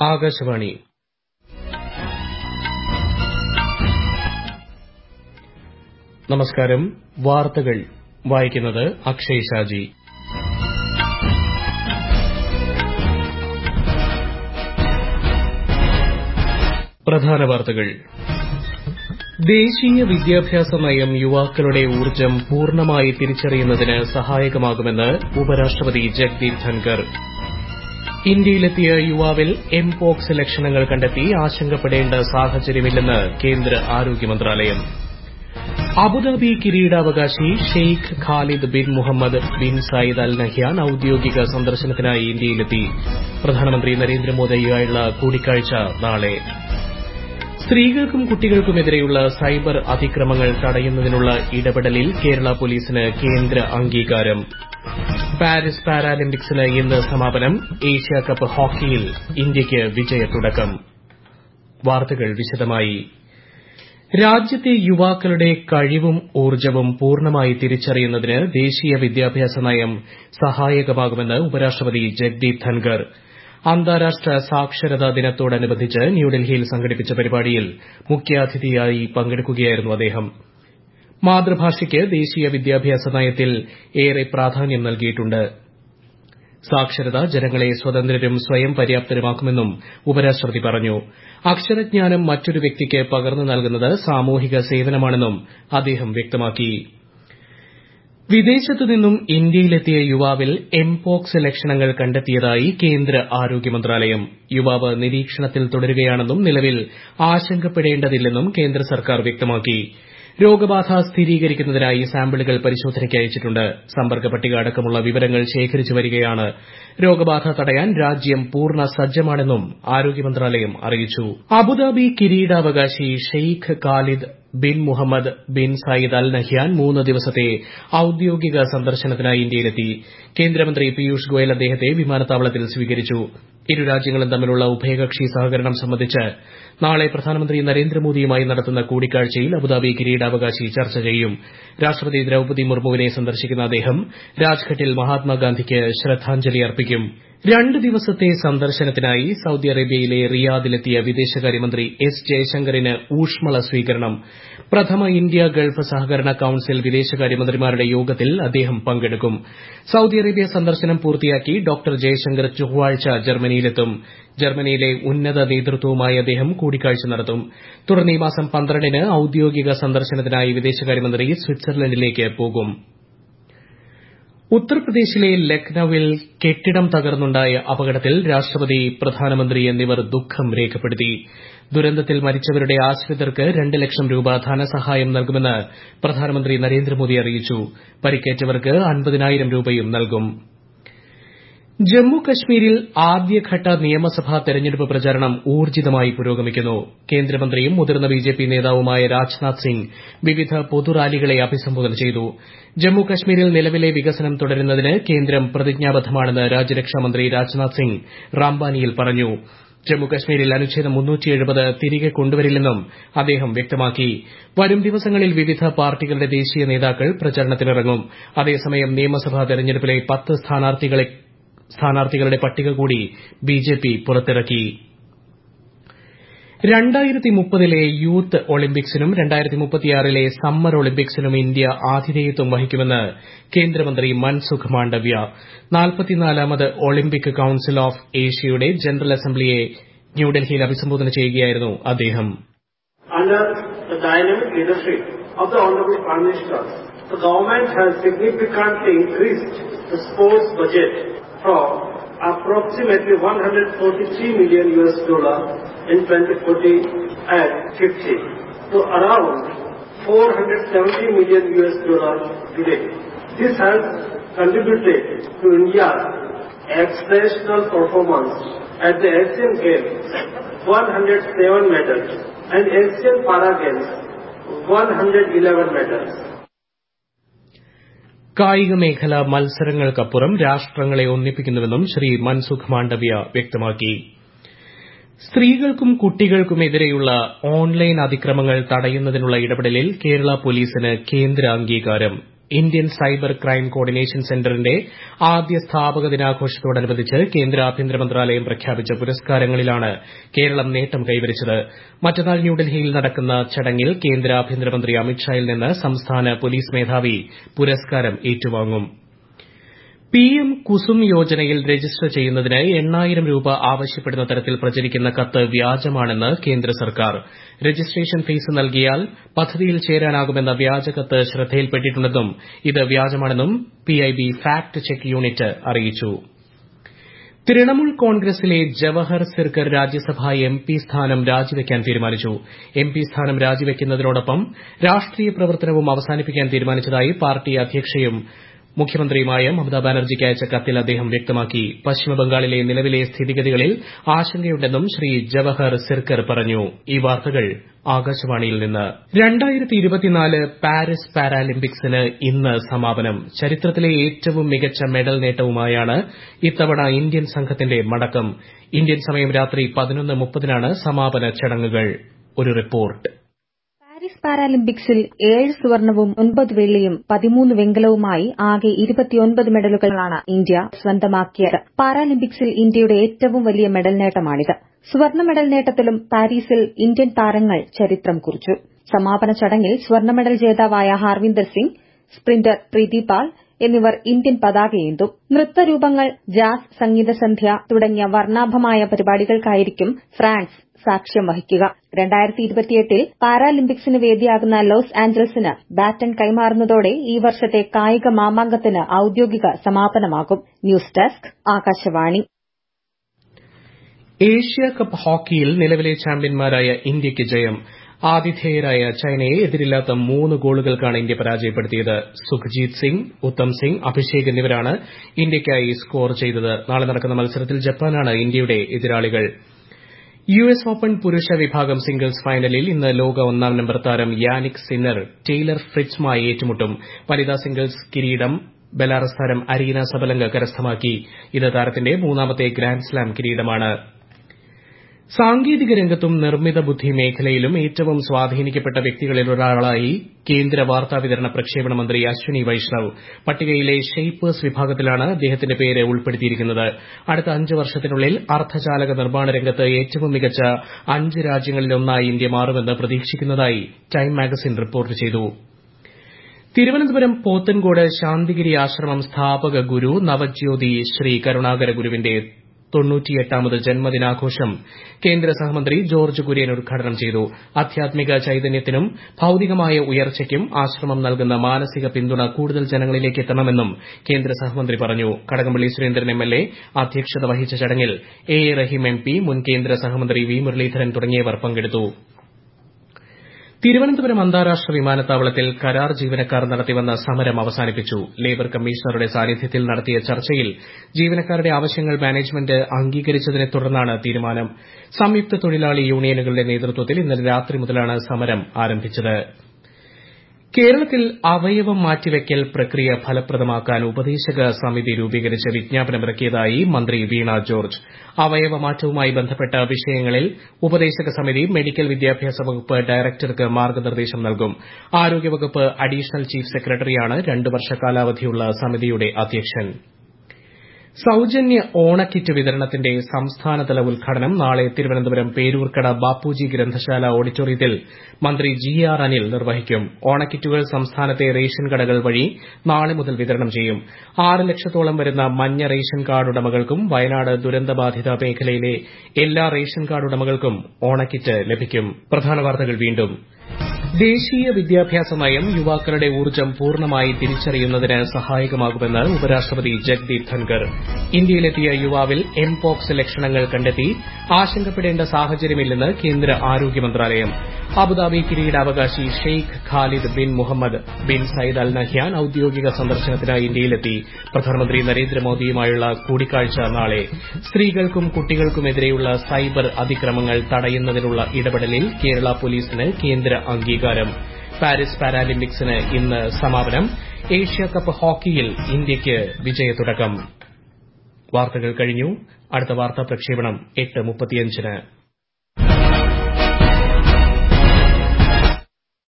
ആകാശവാണി നമസ്കാരം വാർത്തകൾ വായിക്കുന്നത് അക്ഷയ് ഷാജി പ്രധാന വാർത്തകൾ ദേശീയ വിദ്യാഭ്യാസ നയം യുവാക്കളുടെ ഊർജ്ജം പൂർണ്ണമായി തിരിച്ചറിയുന്നതിന് സഹായകമാകുമെന്ന് ഉപരാഷ്ട്രപതി ജഗ്ദീപ് ധൻകർ ഇന്ത്യയിലെത്തിയ യുവാവിൽ എംപോക്സ് ലക്ഷണങ്ങൾ കണ്ടെത്തി ആശങ്കപ്പെടേണ്ട സാഹചര്യമില്ലെന്ന് കേന്ദ്ര ആരോഗ്യ മന്ത്രാലയം അബുദാബി കിരീടാവകാശി Sheikh Khalid bin Mohammed bin Zayed al Nahyan ഔദ്യോഗിക സന്ദർശനത്തിനായി ഇന്ത്യയിലെത്തി പ്രധാനമന്ത്രി നരേന്ദ്രമോദിയുമായുള്ള കൂടിക്കാഴ്ച നാളെ സ്ത്രീകൾക്കും കുട്ടികൾക്കുമെതിരെയുള്ള സൈബർ അതിക്രമങ്ങൾ തടയുന്നതിനുള്ള ഇടപെടലിൽ കേരള പോലീസിന് കേന്ദ്ര അംഗീകാരം പാരീസ് പാരാലിമ്പിക്സിന് ഇന്ന് സമാപനം ഏഷ്യാകപ്പ് ഹോക്കിയിൽ ഇന്ത്യയ്ക്ക് വിജയത്തുടക്കം വാർത്തകൾ വിശദമായി രാജ്യത്തെ യുവാക്കളുടെ കഴിവും ഊർജ്ജവും പൂർണ്ണമായി തിരിച്ചറിയുന്നതിന് ദേശീയ വിദ്യാഭ്യാസ നയം സഹായകമാകുമെന്ന് ഉപരാഷ്ട്രപതി ജഗ്ദീപ് ധൻകർ അന്താരാഷ്ട്ര സാക്ഷരതാ ദിനത്തോടനുബന്ധിച്ച് ന്യൂഡൽഹിയിൽ സംഘടിപ്പിച്ച പരിപാടിയിൽ മുഖ്യാതിഥിയായി പങ്കെടുക്കുകയായിരുന്നു അദ്ദേഹം മാതൃഭാഷയ്ക്ക് ദേശീയ വിദ്യാഭ്യാസ നയത്തിൽ ഏറെ പ്രാധാന്യം നൽകിയിട്ടുണ്ട് സാക്ഷരത ജനങ്ങളെ സ്വതന്ത്രരും സ്വയം പര്യാപ്തരുമാക്കുമെന്നും ഉപരാഷ്ട്രപതി പറഞ്ഞു അക്ഷരജ്ഞാനം മറ്റൊരു വ്യക്തിക്ക് പകർന്നു നൽകുന്നത് സാമൂഹിക സേവനമാണെന്നും അദ്ദേഹം വ്യക്തമാക്കി വിദേശത്തു നിന്നും ഇന്ത്യയിലെത്തിയ യുവാവിൽ എംപോക്സ് ലക്ഷണങ്ങൾ കണ്ടെത്തിയതായി കേന്ദ്ര ആരോഗ്യ മന്ത്രാലയം യുവാവ് നിരീക്ഷണത്തിൽ തുടരുകയാണെന്നും നിലവിൽ ആശങ്കപ്പെടേണ്ടതില്ലെന്നും കേന്ദ്ര സർക്കാർ വ്യക്തമാക്കി രോഗബാധ സ്ഥിരീകരിക്കുന്നതിനായി സാമ്പിളുകൾ പരിശോധനയ്ക്ക് അയച്ചിട്ടുണ്ട് സമ്പർക്ക പട്ടിക അടക്കമുള്ള വിവരങ്ങൾ ശേഖരിച്ചു വരികയാണ് രോഗബാധ തടയാൻ രാജ്യം പൂർണ്ണ സജ്ജമാണെന്നും ആരോഗ്യ മന്ത്രാലയം അറിയിച്ചു അബുദാബി കിരീടാവകാശി Sheikh Khalid bin Mohammed bin Zayed al Nahyan മൂന്ന് ദിവസത്തെ ഔദ്യോഗിക സന്ദർശനത്തിനായി ഇന്ത്യയിലെത്തി കേന്ദ്രമന്ത്രി പീയൂഷ് ഗോയൽ അദ്ദേഹത്തെ വിമാനത്താവളത്തിൽ സ്വീകരിച്ചു ഇരു രാജ്യങ്ങളും തമ്മിലുള്ള ഉഭയകക്ഷി സഹകരണം സംബന്ധിച്ച് നാളെ പ്രധാനമന്ത്രി നരേന്ദ്രമോദിയുമായി നടത്തുന്ന കൂടിക്കാഴ്ചയിൽ അബുദാബി കിരീടാവകാശി ചർച്ച ചെയ്യും രാഷ്ട്രപതി ദ്രൌപതി മുർമുവിനെ സന്ദർശിക്കുന്ന അദ്ദേഹം രാജ്ഘട്ടിൽ മഹാത്മാഗാന്ധിക്ക് ശ്രദ്ധാഞ്ജലി അർപ്പിക്കും രണ്ട് ദിവസത്തെ സന്ദർശനത്തിനായി സൌദി അറേബ്യയിലെ റിയാദിലെത്തിയ വിദേശകാര്യമന്ത്രി എസ് ജയശങ്കറിന് ഊഷ്മള സ്വീകരണം പ്രഥമ ഇന്ത്യ ഗൾഫ് സഹകരണ കൌൺസിൽ വിദേശകാര്യമന്ത്രിമാരുടെ യോഗത്തിൽ അദ്ദേഹം പങ്കെടുക്കും സൌദി അറേബ്യ സന്ദർശനം പൂർത്തിയാക്കി ഡോക്ടർ ജയശങ്കർ ചൊവ്വാഴ്ച ജർമ്മനിയിലെത്തും ജർമ്മനിയിലെ ഉന്നത നേതൃത്വവുമായി അദ്ദേഹം കൂടിക്കാഴ്ച നടത്തും തുടർന്ന് ഈ മാസം പന്ത്രണ്ടിന് ഔദ്യോഗിക സന്ദർശനത്തിനായി വിദേശകാര്യമന്ത്രി സ്വിറ്റ്സർലൻഡിലേക്ക് പോകും ഉത്തർപ്രദേശിലെ ലക്നൌവിൽ കെട്ടിടം തകർന്നുണ്ടായ അപകടത്തിൽ രാഷ്ട്രപതി പ്രധാനമന്ത്രി എന്നിവർ ദുഃഖം രേഖപ്പെടുത്തി ദുരന്തത്തിൽ മരിച്ചവരുടെ ആശ്രിതർക്ക് രണ്ട് ലക്ഷം രൂപ ധനസഹായം നൽകുമെന്ന് പ്രധാനമന്ത്രി നരേന്ദ്രമോദി അറിയിച്ചു പരിക്കേറ്റവർക്ക് അൻപതിനായിരം രൂപയും നൽകും ജമ്മു കശ്മീരിൽ ആദ്യഘട്ട നിയമസഭാ തെരഞ്ഞെടുപ്പ് പ്രചാരണം ഊർജ്ജിതമായി പുരോഗമിക്കുന്നു കേന്ദ്രമന്ത്രിയും മുതിർന്ന ബിജെപി നേതാവുമായ രാജ്നാഥ് സിംഗ് വിവിധ പൊതുറാലികളെ അഭിസംബോധന ചെയ്തു ജമ്മു കശ്മീരിൽ നിലവിലെ വികസനം തുടരുന്നതിന് കേന്ദ്രം പ്രതിജ്ഞാബദ്ധമാണെന്ന് രാജ്യരക്ഷാമന്ത്രി രാജ്നാഥ് സിംഗ് റാംബാനിയിൽ പറഞ്ഞു ജമ്മു കശ്മീരിൽ അനുച്ഛേദം തിരികെ കൊണ്ടുവരില്ലെന്നും അദ്ദേഹം വ്യക്തമാക്കി വരും ദിവസങ്ങളിൽ വിവിധ പാർട്ടികളുടെ ദേശീയ നേതാക്കൾ പ്രചാരണത്തിനിറങ്ങും അതേസമയം നിയമസഭാ തെരഞ്ഞെടുപ്പിലെ പത്ത് സ്ഥാനാർത്ഥികളുടെ പട്ടിക കൂടി ബിജെപി പുറത്തിറക്കി രണ്ടായിരത്തി മുപ്പതിലെ യൂത്ത് ഒളിമ്പിക്സിനും രണ്ടായിരത്തി മുപ്പത്തിയാറിലെ സമ്മർ ഒളിമ്പിക്സിനും ഇന്ത്യ ആതിഥേയത്വം വഹിക്കുമെന്ന് കേന്ദ്രമന്ത്രി മൻസുഖ് മാണ്ഡവ്യ നാൽപ്പത്തിനാലാമത് ഒളിമ്പിക് കൌൺസിൽ ഓഫ് ഏഷ്യയുടെ ജനറൽ അസംബ്ലിയെ ന്യൂഡൽഹിയിൽ അഭിസംബോധന ചെയ്യുകയായിരുന്നു അദ്ദേഹം Under the dynamic leadership of the Honorable Prime Minister, the government has significantly increased the sports budget from approximately 143 million US dollar in 2014 and 15 to around 470 million US dollar today. This has contributed to India's exceptional performance at the Asian Games, 107 medals, and Asian Para Games, 111 medals. കായിക മേഖല മത്സരങ്ങൾക്കപ്പുറം രാഷ്ട്രങ്ങളെ ഒന്നിപ്പിക്കുന്നുവെന്നും ശ്രീ മൻസുഖ് മാണ്ഡവ്യ വ്യക്തമാക്കി സ്ത്രീകൾക്കും കുട്ടികൾക്കുമെതിരെയുള്ള online അതിക്രമങ്ങൾ തടയുന്നതിനുള്ള ഇടപെടലിൽ കേരള പോലീസിന് കേന്ദ്ര അംഗീകാരം ഇന്ത്യൻ സൈബർ ക്രൈം കോർഡിനേഷൻ സെന്ററിന്റെ ആദ്യ സ്ഥാപക ദിനാഘോഷത്തോടനുബന്ധിച്ച് കേന്ദ്ര ആഭ്യന്തര മന്ത്രാലയം പ്രഖ്യാപിച്ച പുരസ്കാരങ്ങളിലാണ് കേരളം നേട്ടം കൈവരിച്ചത് മറ്റന്നാൾ ന്യൂഡൽഹിയിൽ നടക്കുന്ന ചടങ്ങിൽ കേന്ദ്ര ആഭ്യന്തരമന്ത്രി അമിത്ഷായിൽ നിന്ന് സംസ്ഥാന പോലീസ് മേധാവി പുരസ്കാരം ഏറ്റുവാങ്ങും പിഎം കുസും യോജനയിൽ രജിസ്റ്റർ ചെയ്യുന്നതിന് എണ്ണായിരം രൂപ ആവശ്യപ്പെടുന്ന തരത്തിൽ പ്രചരിക്കുന്ന കത്ത് വ്യാജമാണെന്ന് കേന്ദ്ര സർക്കാർ രജിസ്ട്രേഷൻ ഫീസ് നൽകിയാൽ പദ്ധതിയിൽ ചേരാനാകുമെന്ന വ്യാജകത്ത് ശ്രദ്ധയിൽപ്പെട്ടിട്ടുണ്ടെന്നും ഇത് വ്യാജമാണെന്നും പിഐബി ഫാക്ട് ചെക്ക് യൂണിറ്റ് അറിയിച്ചു തൃണമൂൽ കോൺഗ്രസിലെ ജവഹർ സിർക്കർ രാജ്യസഭാ എം പി സ്ഥാനം രാജിവെക്കാൻ തീരുമാനിച്ചു എം പി സ്ഥാനം രാജിവെക്കുന്നതിനോടൊപ്പം രാഷ്ട്രീയ പ്രവർത്തനവും അവസാനിപ്പിക്കാൻ തീരുമാനിച്ചതായി പാർട്ടി അധ്യക്ഷയും മുഖ്യമന്ത്രിയുമായ മമതാ ബാനർജിക്ക് അയച്ച കത്തിൽ അദ്ദേഹം വ്യക്തമാക്കി പശ്ചിമബംഗാളിലെ നിലവിലെ സ്ഥിതിഗതികളിൽ ആശങ്കയുണ്ടെന്നും ശ്രീ ജവഹർ സിർക്കർ പറഞ്ഞു ഈ വാർത്തകൾ ആകാശവാണിയിൽ നിന്ന് പാരീസ് പാരാലിമ്പിക്സിന് ഇന്ന് സമാപനം ചരിത്രത്തിലെ ഏറ്റവും മികച്ച മെഡൽ നേട്ടവുമായാണ് ഇത്തവണ ഇന്ത്യൻ സംഘത്തിന്റെ മടക്കം ഇന്ത്യൻ സമയം രാത്രി പതിനൊന്ന് മുപ്പതിനാണ് സമാപന ചടങ്ങുകൾ ഒരു റിപ്പോർട്ട് പാരീസ് പാരാലിമ്പിക്സിൽ ഏഴ് സുവർണവും ഒൻപത് വെള്ളിയും പതിമൂന്ന് വെങ്കലവുമായി ആകെ ഇരുപത്തിയൊൻപത് മെഡലുകളാണ് ഇന്ത്യ സ്വന്തമാക്കിയത് പാരാലിമ്പിക്സിൽ ഇന്ത്യയുടെ ഏറ്റവും വലിയ മെഡൽ നേട്ടമാണിത് സ്വർണ്ണ മെഡൽ നേട്ടത്തിലും പാരീസിൽ ഇന്ത്യൻ താരങ്ങൾ ചരിത്രം കുറിച്ചു സമാപന ചടങ്ങിൽ സ്വർണ്ണ മെഡൽ ജേതാവായ ഹാർവിന്ദർ സിംഗ് സ്പ്രിന്റർ പ്രീതി പാൽ എന്നിവർ ഇന്ത്യൻ പതാകയേന്തും നൃത്തരൂപങ്ങൾ ജാസ് സംഗീതസന്ധ്യ തുടങ്ങിയ വർണ്ണാഭമായ പരിപാടികൾക്കായിരിക്കും ഫ്രാൻസ് സാക്ഷ്യം വഹിക്കുക രണ്ടായിരത്തി ഇരുപത്തിയെട്ടിൽ പാരാലിമ്പിക്സിന് വേദിയാകുന്ന ലോസ് ആഞ്ചലസിന് ബാറ്റൺ കൈമാറുന്നതോടെ ഈ വർഷത്തെ കായിക മാമാങ്കത്തിന് ഔദ്യോഗിക സമാപനമാകും news desk Akashvani Asia cup ഹോക്കിയിൽ നിലവിലെ ചാമ്പ്യന്മാരായ ഇന്ത്യയ്ക്ക് ജയം ആതിഥേയരായ ചൈനയെ എതിരില്ലാത്ത മൂന്ന് ഗോളുകൾക്കാണ് ഇന്ത്യ പരാജയപ്പെടുത്തിയത് സുഖ്ജീത് സിംഗ് ഉത്തം സിംഗ് അഭിഷേക് എന്നിവരാണ് ഇന്ത്യയ്ക്കായി സ്കോർ ചെയ്തത് നാളെ നടക്കുന്ന മത്സരത്തിൽ ജപ്പാനാണ് ഇന്ത്യയുടെ എതിരാളികൾ യു എസ് ഓപ്പൺ പുരുഷ വിഭാഗം സിംഗിൾസ് ഫൈനലിൽ ഇന്ന് ലോക ഒന്നാം നമ്പർ താരം യാനിക് സിന്നർ ടെയ്ലർ ഫ്രിറ്റ്സുമായി ഏറ്റുമുട്ടും വനിതാ സിംഗിൾസ് കിരീടം ബെലാറസ് താരം അരീന സബലങ്ക കരസ്ഥമാക്കി ഇത് താരത്തിന്റെ മൂന്നാമത്തെ ഗ്രാൻഡ്സ്ലാം കിരീടമാണ് സാങ്കേതിക രംഗത്തും നിർമ്മിത ബുദ്ധി മേഖലയിലും ഏറ്റവും സ്വാധീനിക്കപ്പെട്ട വ്യക്തികളിലൊരാളായി കേന്ദ്ര വാർത്താവിതരണ പ്രക്ഷേപണ മന്ത്രി അശ്വിനി വൈഷ്ണവ് പട്ടികയിലെ ഷെയ്പ്പേഴ്സ് വിഭാഗത്തിലാണ് അദ്ദേഹത്തിന്റെ പേര് ഉൾപ്പെടുത്തിയിരിക്കുന്നത് അടുത്ത അഞ്ച് വർഷത്തിനുള്ളിൽ അർദ്ധചാലക നിർമ്മാണ രംഗത്ത് ഏറ്റവും മികച്ച അഞ്ച് രാജ്യങ്ങളിലൊന്നായി ഇന്ത്യ മാറുമെന്ന് പ്രതീക്ഷിക്കുന്നതായി ടൈം മാഗസിൻ റിപ്പോർട്ട് ചെയ്തു തിരുവനന്തപുരം പോത്തൻകോട് ശാന്തിഗിരി ആശ്രമം സ്ഥാപക ഗുരു നവജ്യോതി ശ്രീ കരുണാകര ഗുരുവിന്റെ തൊണ്ണൂറ്റിയെട്ടാമത് ജന്മദിനാഘോഷം കേന്ദ്ര സഹമന്ത്രി ജോർജ് കുര്യൻ ഉദ്ഘാടനം ചെയ്തു ആധ്യാത്മിക ചൈതന്യത്തിനും ഭൌതികമായ ഉയർച്ചയ്ക്കും ആശ്രമം നൽകുന്ന മാനസിക പിന്തുണ കൂടുതൽ ജനങ്ങളിലേക്ക് എത്തണമെന്നും കേന്ദ്ര സഹമന്ത്രി പറഞ്ഞു കടകംപള്ളി സുരേന്ദ്രൻ എംഎൽഎ അധ്യക്ഷത വഹിച്ച ചടങ്ങിൽ എ എ റഹീം എംപി മുൻ കേന്ദ്ര സഹമന്ത്രി വി മുരളീധരൻ തുടങ്ങിയവർ പങ്കെടുത്തു തിരുവനന്തപുരം അന്താരാഷ്ട്ര വിമാനത്താവളത്തിൽ കരാർ ജീവനക്കാർ നടത്തിവന്ന സമരം അവസാനിപ്പിച്ചു ലേബർ കമ്മീഷണറുടെ സാന്നിധ്യത്തിൽ നടത്തിയ ചർച്ചയിൽ ജീവനക്കാരുടെ ആവശ്യങ്ങൾ മാനേജ്മെന്റ് അംഗീകരിച്ചതിനെ തുടർന്നാണ് തീരുമാനം സംയുക്ത തൊഴിലാളി യൂണിയനുകളുടെ നേതൃത്വത്തിൽ ഇന്നലെ രാത്രി മുതലാണ് സമരം ആരംഭിച്ചത് കേരളത്തിൽ അവയവം മാറ്റിവെക്കൽ പ്രക്രിയ ഫലപ്രദമാക്കാൻ ഉപദേശക സമിതി രൂപീകരിച്ച് വിജ്ഞാപനമിറക്കിയതായി മന്ത്രി വീണ ജോർജ് അവയവമാറ്റവുമായി ബന്ധപ്പെട്ട വിഷയങ്ങളിൽ ഉപദേശക സമിതി മെഡിക്കൽ വിദ്യാഭ്യാസ വകുപ്പ് ഡയറക്ടർക്ക് മാർഗ്ഗനിർദ്ദേശം നൽകും ആരോഗ്യവകുപ്പ് അഡീഷണൽ ചീഫ് സെക്രട്ടറിയാണ് രണ്ട് വർഷ കാലാവധിയുള്ള സമിതിയുടെ അധ്യക്ഷൻ സൌജന്യ ഓണക്കിറ്റ് വിതരണത്തിന്റെ സംസ്ഥാനതല ഉദ്ഘാടനം നാളെ തിരുവനന്തപുരം പേരൂർക്കട ബാപ്പുജി ഗ്രന്ഥശാല ഓഡിറ്റോറിയത്തിൽ മന്ത്രി ജി ആർ അനിൽ നിർവഹിക്കും ഓണക്കിറ്റുകൾ സംസ്ഥാനത്തെ റേഷൻ കടകൾ വഴി നാളെ മുതൽ വിതരണം ചെയ്യും ആറ് ലക്ഷത്തോളം വരുന്ന മഞ്ഞ റേഷൻ കാർഡ് ഉടമകൾക്കും വയനാട് ദുരന്തബാധിത മേഖലയിലെ എല്ലാ റേഷൻ കാർഡ് ഉടമകൾക്കും ഓണക്കിറ്റ് ലഭിക്കും പ്രധാന വാർത്തകൾ വീണ്ടും ദേശീയ വിദ്യാഭ്യാസ നയം യുവാക്കളുടെ ഊർജ്ജം പൂർണ്ണമായി തിരിച്ചറിയുന്നതിന് സഹായകമാകുമെന്ന് ഉപരാഷ്ട്രപതി ജഗ്ദീപ് ധൻകർ ഇന്ത്യയിലെത്തിയ യുവാവിൽ എംപോക്സ് ലക്ഷണങ്ങൾ കണ്ടെത്തി ആശങ്കപ്പെടേണ്ട സാഹചര്യമില്ലെന്ന് കേന്ദ്ര ആരോഗ്യ മന്ത്രാലയം അബുദാബി കിരീടാവകാശി Sheikh Khalid bin Mohammed bin Zayed al Nahyan ഔദ്യോഗിക സന്ദർശനത്തിനായി ഇന്ത്യയിലെത്തി പ്രധാനമന്ത്രി നരേന്ദ്രമോദിയുമായുള്ള കൂടിക്കാഴ്ച നാളെ സ്ത്രീകൾക്കും കുട്ടികൾക്കുമെതിരെയുള്ള സൈബർ അതിക്രമങ്ങൾ തടയുന്നതിനുള്ള ഇടപെടലിൽ കേരള പോലീസിന് കേന്ദ്ര അംഗീകാരം പാരീസ് പാരാലിമ്പിക്സിന് ഇന്ന് സമാപനം ഏഷ്യ കപ്പ് ഹോക്കിയിൽ ഇന്ത്യയ്ക്ക് വിജയത്തുടക്കം വാർത്തകൾ കഴിഞ്ഞു അടുത്ത വാർത്താ പ്രക്ഷേപണം എട്ട് മുപ്പത്തിയഞ്ചിന്